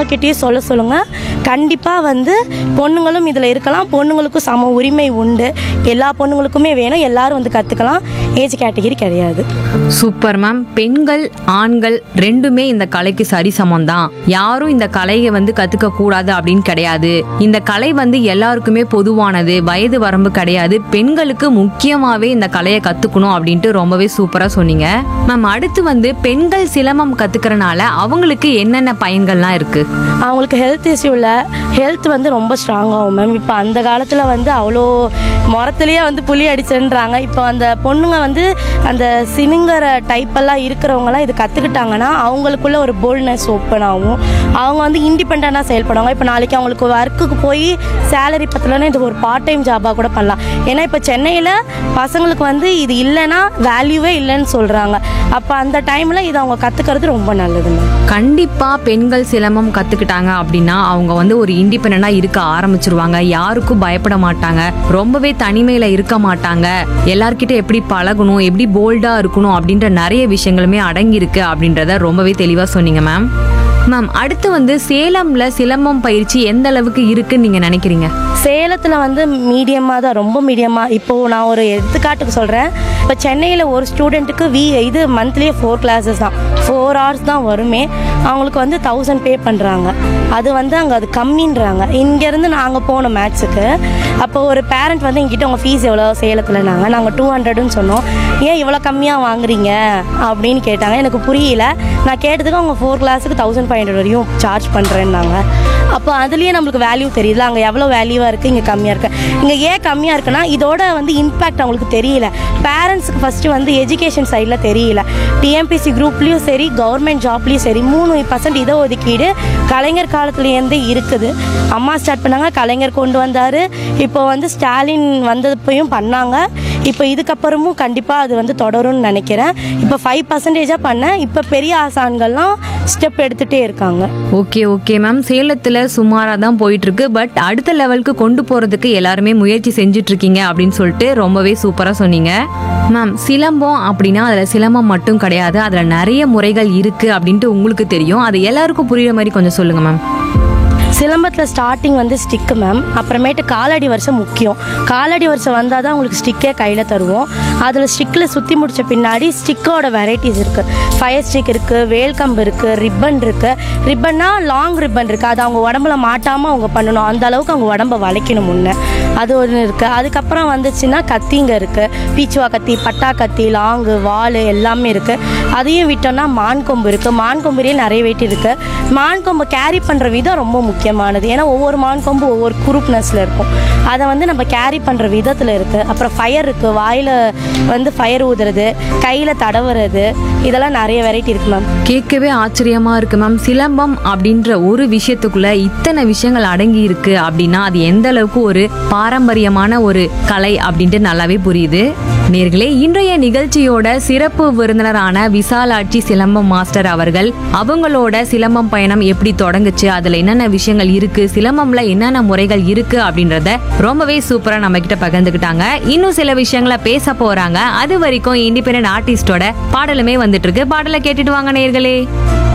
பசங்க கிட்டேயும் சொல்ல சொல்லுங்கள் கண்டிப்பாக வந்து பொண்ணுங்களும் இதில் இருக்கலாம் பொண்ணுங்களுக்கும் சம உரிமை உண்டு எல்லா பொண்ணுங்களுக்குமே வேணும் எல்லாரும் வந்து கற்றுக்கலாம் ஏஜ் கேட்டகிரி கிடையாது சூப்பர் மேம் பெண்கள் ஆண்கள் ரெண்டுமே இந்த கலைக்கு சரிசமம் தான் யாரும் இந்த கலையை வந்து கத்துக்க கூடாது அப்படின்னு கிடையாது இந்த கலை வந்து எல்லாருக்குமே பொதுவானது வயது வரம்பு கிடையாது பெண்களுக்கு முக்கியமாவே இந்த கலையை கத்துக்கணும் அப்படின்ட்டு ரொம்பவே சூப்பரா சொன்னீங்க மேம் அடுத்து வந்து பெண்கள் சிலம்பம் கத்துக்கறனால அவங்களுக்கு என்னென்ன பயன்கள்லாம் இருக்கு அவங்களுக்கு ஹெல்த் இஷ்யூவில் ஹெல்த் வந்து ரொம்ப ஸ்ட்ராங் ஆகும் மேம் இப்போ அந்த காலத்தில் வந்து அவ்வளோ முறத்துலேயே வந்து புலி அடிச்சுன்றாங்க இப்போ அந்த பொண்ணுங்க வந்து அந்த சினுங்கிற டைப்பெல்லாம் இருக்கிறவங்கலாம் இது கற்றுக்கிட்டாங்கன்னா அவங்களுக்குள்ள ஒரு போல்ட்னஸ் ஓப்பன் ஆகும் அவங்க வந்து இண்டிபெண்ட்டாக செயல்படுவாங்க இப்போ நாளைக்கு அவங்களுக்கு ஒர்க்குக்கு போய் சேலரி பத்தலன்னா இது ஒரு பார்ட் டைம் ஜாபாக கூட பண்ணலாம் ஏன்னா இப்போ சென்னையில் பசங்களுக்கு வந்து இது இல்லைன்னா வேல்யூவே இல்லைன்னு சொல்கிறாங்க அப்போ அந்த டைமில் இது அவங்க கற்றுக்கிறது ரொம்ப நல்லது மேம் கண்டிப்பா பெண்கள் சிலம்பம் கத்துக்கிட்டாங்க அப்படின்னா அவங்க வந்து ஒரு இண்டிபெண்டா இருக்க ஆரம்பிச்சிருவாங்க யாருக்கும் பயப்பட மாட்டாங்க ரொம்பவே தனிமையில இருக்க மாட்டாங்க எல்லார்கிட்ட எப்படி பழகணும் எப்படி போல்டா இருக்கணும் அப்படின்ற நிறைய விஷயங்களுமே அடங்கி இருக்கு அப்படின்றத ரொம்பவே தெளிவா சொன்னீங்க மேம் மேம் அடுத்து வந்து சேலம்ல சிலம்பம் பயிற்சி எந்த அளவுக்கு இருக்குன்னு நீங்க நினைக்கிறீங்க சேலத்தில் வந்து மீடியமாக தான் ரொம்ப மீடியமாக இப்போது நான் ஒரு எடுத்துக்காட்டுக்கு சொல்கிறேன் இப்போ சென்னையில் ஒரு ஸ்டூடெண்ட்டுக்கு வி இது மந்த்லியே ஃபோர் கிளாஸஸ் தான் ஃபோர் ஹவர்ஸ் தான் வருமே அவங்களுக்கு வந்து தௌசண்ட் பே பண்ணுறாங்க அது வந்து அங்கே அது கம்மின்றாங்க இங்கேருந்து நாங்கள் போனோம் மேட்ச்சுக்கு அப்போ ஒரு பேரண்ட் வந்து எங்கிட்ட உங்கள் ஃபீஸ் எவ்வளோ சேலத்தில் நாங்கள் நாங்கள் டூ ஹண்ட்ரட்னு சொன்னோம் ஏன் இவ்வளோ கம்மியாக வாங்குறீங்க அப்படின்னு கேட்டாங்க எனக்கு புரியல நான் கேட்டதுக்கு அவங்க ஃபோர் கிளாஸுக்கு தௌசண்ட் ஃபைவ் ஹண்ட்ரட் வரையும் சார்ஜ் பண்ணுறேன்னாங்க அப்போ அதுலேயே நம்மளுக்கு வேல்யூ தெரியுதுல அங்கே எவ்வளோ வேல்யூவாக இருக்குது இங்கே கம்மியாக இருக்குது இங்கே ஏன் கம்மியாக இருக்குன்னா இதோட வந்து இம்பேக்ட் அவங்களுக்கு தெரியல பேரண்ட்ஸுக்கு ஃபஸ்ட்டு வந்து எஜுகேஷன் சைடில் தெரியல டிஎம்பிசி குரூப்லேயும் சரி கவர்மெண்ட் ஜாப்லேயும் சரி மூணு பர்சன்ட் இட ஒதுக்கீடு கலைஞர் காலத்துலேருந்தே இருக்குது அம்மா ஸ்டார்ட் பண்ணாங்க கலைஞர் கொண்டு வந்தார் இப்போ வந்து ஸ்டாலின் வந்தப்பையும் பண்ணாங்க இப்போ இதுக்கப்புறமும் கண்டிப்பாக அது வந்து தொடரும்னு நினைக்கிறேன் இப்போ ஃபைவ் பர்சன்டேஜாக பண்ணேன் இப்போ பெரிய ஆசான்கள்லாம் ஸ்டெப் எடுத்துகிட்டே இருக்காங்க ஓகே ஓகே மேம் சேலத்துல சுமாரா தான் போயிட்டு இருக்கு பட் அடுத்த லெவலுக்கு கொண்டு போறதுக்கு எல்லாருமே முயற்சி செஞ்சுட்டு இருக்கீங்க அப்படின்னு சொல்லிட்டு ரொம்பவே சூப்பரா சொன்னீங்க மேம் சிலம்பம் அப்படின்னா அதுல சிலம்பம் மட்டும் கிடையாது அதுல நிறைய முறைகள் இருக்கு அப்படின்ட்டு உங்களுக்கு தெரியும் அது எல்லாருக்கும் புரியுற மாதிரி கொஞ்சம் சொல்லுங்க மேம் சிலம்பத்தில் ஸ்டார்டிங் வந்து ஸ்டிக்கு மேம் அப்புறமேட்டு காலடி வருஷம் முக்கியம் காலடி வருஷம் வந்தால் தான் உங்களுக்கு ஸ்டிக்கே கையில் தருவோம் அதில் ஸ்டிக்கில் சுற்றி முடிச்ச பின்னாடி ஸ்டிக்கோட வெரைட்டிஸ் இருக்குது ஃபயர் ஸ்டிக் இருக்குது வேல்கம்பு இருக்குது ரிப்பன் இருக்குது ரிப்பன்னா லாங் ரிப்பன் இருக்குது அது அவங்க உடம்புல மாட்டாமல் அவங்க பண்ணணும் அந்த அளவுக்கு அவங்க உடம்ப வளைக்கணும் முன்ன அது ஒன்று இருக்குது அதுக்கப்புறம் வந்துச்சுன்னா கத்திங்க இருக்குது பீச்சுவா கத்தி பட்டா கத்தி லாங்கு வாள் எல்லாமே இருக்குது அதையும் விட்டோம்னா மான் கொம்பு இருக்குது மான் கொம்புலேயே நிறைய வெயிட் இருக்குது மான் கொம்பு கேரி பண்ணுற விதம் ரொம்ப முக்கியமானது ஏன்னா ஒவ்வொரு மான் கொம்பு ஒவ்வொரு குரூப்னஸில் இருக்கும் அதை வந்து நம்ம கேரி பண்ணுற விதத்தில் இருக்குது அப்புறம் ஃபயர் இருக்குது வாயில் வந்து ஃபயர் ஊதுறது கையில் தடவுறது இதெல்லாம் நிறைய வெரைட்டி இருக்குது மேம் கேட்கவே ஆச்சரியமா இருக்கு மேம் சிலம்பம் அப்படின்ற ஒரு விஷயத்துக்குள்ள இத்தனை விஷயங்கள் அடங்கி இருக்கு அப்படின்னா அது எந்த அளவுக்கு ஒரு பாரம்பரியமான ஒரு கலை அப்படின்ட்டு நல்லாவே புரியுது நேர்களே இன்றைய நிகழ்ச்சியோட சிறப்பு விருந்தினரான விசாலாட்சி சிலம்பம் மாஸ்டர் அவர்கள் அவங்களோட சிலம்பம் பயணம் எப்படி தொடங்குச்சு அதுல என்னென்ன விஷயங்கள் இருக்கு சிலம்பம்ல என்னென்ன முறைகள் இருக்கு அப்படின்றத ரொம்பவே சூப்பரா நம்ம கிட்ட பகிர்ந்துக்கிட்டாங்க இன்னும் சில விஷயங்களை பேச போறாங்க அது வரைக்கும் இண்டிபெண்டன்ட் ஆர்டிஸ்டோட பாடலுமே வந்துட்டு இருக்கு பாடலை கேட்டுட்டு வாங்க நேர்களே